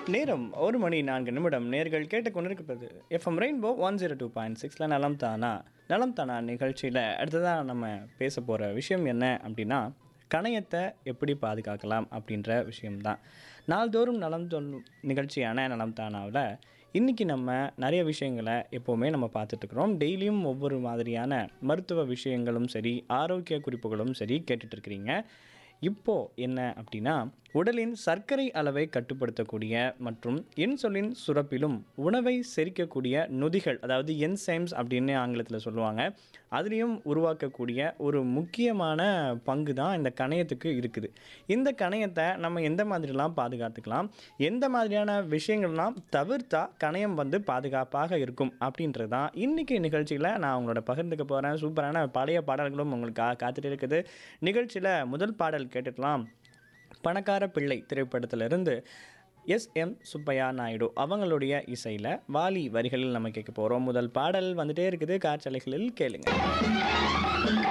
நேரம் ஒரு மணி நான்கு நிமிடம் நேர்கள் கேட்டுக்கொண்டிருப்பது FM rainbow one zero two point சிக்ஸில் நலம் தானா நலம் தானா நிகழ்ச்சியில் அடுத்ததாக நம்ம பேச போகிற விஷயம் என்ன அப்படின்னா கணையத்தை எப்படி பாதுகாக்கலாம் அப்படின்ற விஷயம்தான் நாள்தோறும் நலம் தொல்லும் நிகழ்ச்சியான நலம் தானாவில் இன்றைக்கி நம்ம நிறைய விஷயங்களை எப்போவுமே நம்ம பார்த்துட்ருக்குறோம் டெய்லியும் ஒவ்வொரு மாதிரியான மருத்துவ விஷயங்களும் சரி ஆரோக்கிய குறிப்புகளும் சரி கேட்டுட்ருக்கிறீங்க இப்போ என்ன அப்படின்னா உடலின் சர்க்கரை அளவை கட்டுப்படுத்தக்கூடிய மற்றும் இன்சுலின் சுரப்பிலும் உணவை செரிக்கக்கூடிய நொதிகள் அதாவது என்சைம்ஸ் அப்படின்னு ஆங்கிலத்தில் சொல்லுவாங்க அதுலேயும் உருவாக்கக்கூடிய ஒரு முக்கியமான பங்கு தான் இந்த கணையத்துக்கு இருக்குது இந்த கணையத்தை நம்ம எந்த மாதிரிலாம் பாதுகாத்துக்கலாம் எந்த மாதிரியான விஷயங்கள்லாம் தவிர்த்தா கணையம் வந்து பாதுகாப்பாக இருக்கும் அப்படின்றது தான் இன்றைக்கி நிகழ்ச்சியில் நான் உங்களோட பகிர்ந்துக்க போகிறேன் சூப்பரான பழைய பாடல்களும் உங்களுக்காக காத்துட்டு இருக்குது நிகழ்ச்சியில் முதல் பாடல் கேட்டுக்கலாம் பணக்கார பிள்ளை திரைப்படத்திலிருந்து எஸ் எம் சுப்பையா நாயுடு அவங்களுடைய இசையில் வாலி வரிகளில் நம்ம கேட்க போகிறோம் முதல் பாடல் வந்துட்டே இருக்குது காற்றலைகளில் கேளுங்க